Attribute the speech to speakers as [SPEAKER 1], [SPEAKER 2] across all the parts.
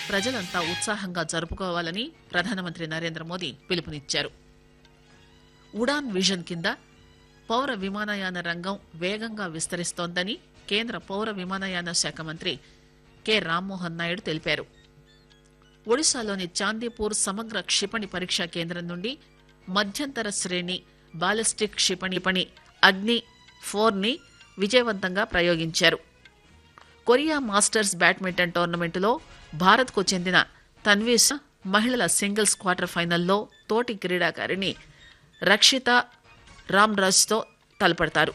[SPEAKER 1] ప్రజలంతా ఉత్సాహంగా జరుపుకోవాలని ప్రధానమంత్రి నరేంద్ర మోదీ పిలుపునిచ్చారు ఉడాన్ విజన్ కింద పౌర విమానయాన రంగం వేగంగా విస్తరిస్తోందని కేంద్ర పౌర విమానయాన శాఖ మంత్రి కె రామ్మోహన్ నాయుడు తెలిపారు ఒడిశాలోని చాందీపూర్ సమగ్ర క్షిపణి పరీక్షా కేంద్రం నుండి మధ్యంతర శ్రేణి బాలిస్టిక్ క్షిపణి పణి అగ్ని ఫోర్ ని విజయవంతంగా ప్రయోగించారు కొరియా మాస్టర్స్ బ్యాడ్మింటన్ టోర్నమెంటులో భారత్కు చెందిన తన్వీస్ మహిళల సింగిల్స్ క్వార్టర్ ఫైనల్లో తోటి క్రీడాకారిణి రక్షిత రామ్రాజ్తో తలపడతారు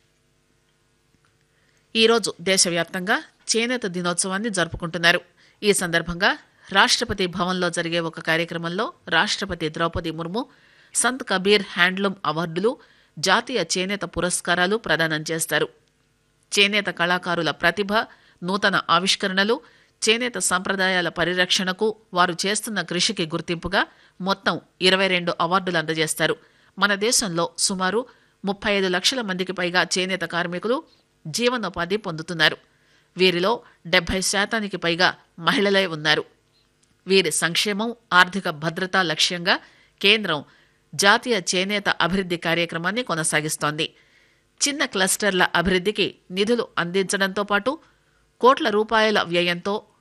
[SPEAKER 1] ఈరోజు దేశవ్యాప్తంగా చేనేత దినోత్సవాన్ని జరుపుకుంటున్నారు ఈ సందర్భంగా రాష్ట్రపతి భవన్లో జరిగే ఒక కార్యక్రమంలో రాష్ట్రపతి ద్రౌపది ముర్ము సంత్ కబీర్ హ్యాండ్లూమ్ అవార్డులు జాతీయ చేనేత పురస్కారాలు ప్రదానం చేస్తారు చేనేత కళాకారుల ప్రతిభ నూతన ఆవిష్కరణలు చేనేత సంప్రదాయాల పరిరక్షణకు వారు చేస్తున్న కృషికి గుర్తింపుగా మొత్తం ఇరవై రెండు అవార్డులు అందజేస్తారు మన దేశంలో సుమారు ముప్పై ఐదు లక్షల మందికి పైగా చేనేత కార్మికులు జీవనోపాధి పొందుతున్నారు వీరిలో డెబ్బై శాతానికి పైగా మహిళలే ఉన్నారు వీరి సంక్షేమం ఆర్థిక భద్రత లక్ష్యంగా కేంద్రం జాతీయ చేనేత అభివృద్ధి కార్యక్రమాన్ని కొనసాగిస్తోంది చిన్న క్లస్టర్ల అభివృద్ధికి నిధులు అందించడంతో పాటు కోట్ల రూపాయల వ్యయంతో